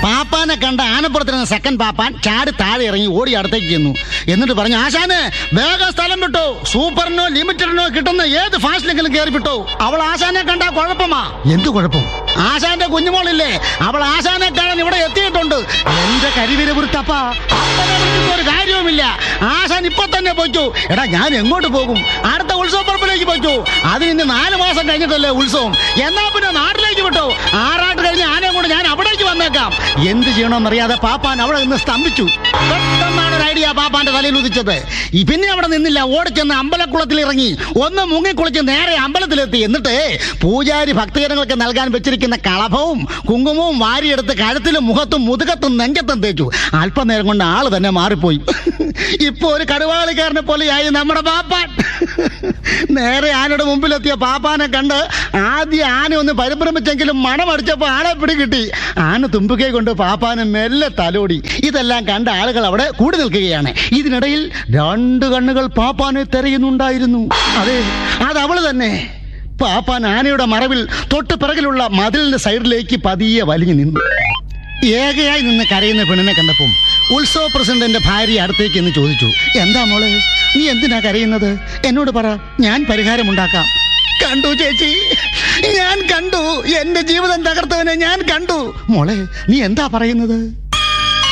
പാപ്പാനെ കണ്ട ആനപ്പുറത്തിരുന്ന സെക്കൻഡ് പാപ്പാൻ ചാടി താഴെ ഇറങ്ങി ഓടി അടുത്തേക്ക് ചെന്നു എന്നിട്ട് പറഞ്ഞു ആശാന് വേഗം സ്ഥലം വിട്ടോ സൂപ്പറിനോ ലിമിറ്റഡിനോ കിട്ടുന്ന ഏത് ഫാസ്റ്റിലെങ്കിലും കയറി വിട്ടോ അവൾ ആശാനെ കണ്ടാ കുഴപ്പമാ എന്ത് കുഴപ്പം ആശാന്റെ കുഞ്ഞുമോളില്ലേ അവൾ ആശാനെ കാണാൻ ഇവിടെ എത്തിയിട്ടുണ്ട് എന്റെ കരിവിരപുരത്തപ്പ ഒരു കാര്യവുമില്ല ആശാൻ ഇപ്പൊ തന്നെ പോയിച്ചു എടാ ഞാൻ എങ്ങോട്ട് പോകും അടുത്ത ഉത്സവപ്പറമ്പിലേക്ക് പോയിച്ചു അതിന് ഇന്ന് നാല് മാസം കഴിഞ്ഞിട്ടല്ലേ ഉത്സവം എന്നാ പിന്നെ നാട്ടിലേക്ക് വിട്ടോ ആറാട്ട് കഴിഞ്ഞ് ആനയെ കൊണ്ട് ഞാൻ അവിടേക്ക് വന്നേക്കാം എന്ത് ചെയ്യണമെന്നറിയാതെ പാപ്പാൻ അവിടെ നിന്ന് സ്തംഭിച്ചു പെട്ടെന്നാണ് ഒരു ഐഡിയ പാപ്പാന്റെ തലയിൽ ഉദിച്ചത് ഈ പിന്നെ അവിടെ നിന്നില്ല ഓടിച്ചെന്ന് അമ്പലക്കുളത്തിൽ ഇറങ്ങി ഒന്ന് മുങ്ങിക്കുളിച്ച് നേരെ അമ്പലത്തിലെത്തി എന്നിട്ട് പൂജാരി ഭക്തജനങ്ങൾക്ക് നൽകാൻ വെച്ചിരിക്കുന്ന കളഭവും കുങ്കുമവും വാരിയെടുത്ത് കഴുത്തിലും മുഖത്തും മുതുകത്തും നെഞ്ചത്തും തേച്ചു അല്പനേരം കൊണ്ട് ആള് തന്നെ മാറിപ്പോയി ഇപ്പൊ ഒരു കടുവാളിക്കാരനെ പോലെയായി നമ്മുടെ പാപ്പാൻ നേരെ ആനയുടെ മുമ്പിലെത്തിയ പാപ്പാനെ കണ്ട് ആദ്യം ആന ഒന്ന് പരിഭ്രമിച്ചെങ്കിലും മണമടിച്ചപ്പോ ആളെ പിടികിട്ടി ആന തുമ്പിക്കൈ കൊണ്ട് പാപ്പാനെ മെല്ലെ തലോടി ഇതെല്ലാം കണ്ട ആളുകൾ അവിടെ കൂടി നിൽക്കുകയാണ് ഇതിനിടയിൽ രണ്ട് കണ്ണുകൾ പാപ്പാനെ തെരയുന്നുണ്ടായിരുന്നു അതെ അത് അവള് തന്നെ പാപ്പാൻ ആനയുടെ മറവിൽ തൊട്ട് പിറകിലുള്ള മതിലിന്റെ സൈഡിലേക്ക് പതിയെ വലിഞ്ഞു നിന്നു ഏകയായി നിന്ന് കരയുന്ന പെണ്ണിനെ കണ്ടപ്പം ഉത്സവ പ്രസിഡന്റിന്റെ ഭാര്യ അടുത്തേക്ക് എന്ന് ചോദിച്ചു എന്താ മോളെ നീ എന്തിനാ കരയുന്നത് എന്നോട് പറ ഞാൻ പരിഹാരമുണ്ടാക്കാം കണ്ടു ചേച്ചി ഞാൻ കണ്ടു എന്റെ ജീവിതം തകർത്തവനെ ഞാൻ കണ്ടു മോളെ നീ എന്താ പറയുന്നത്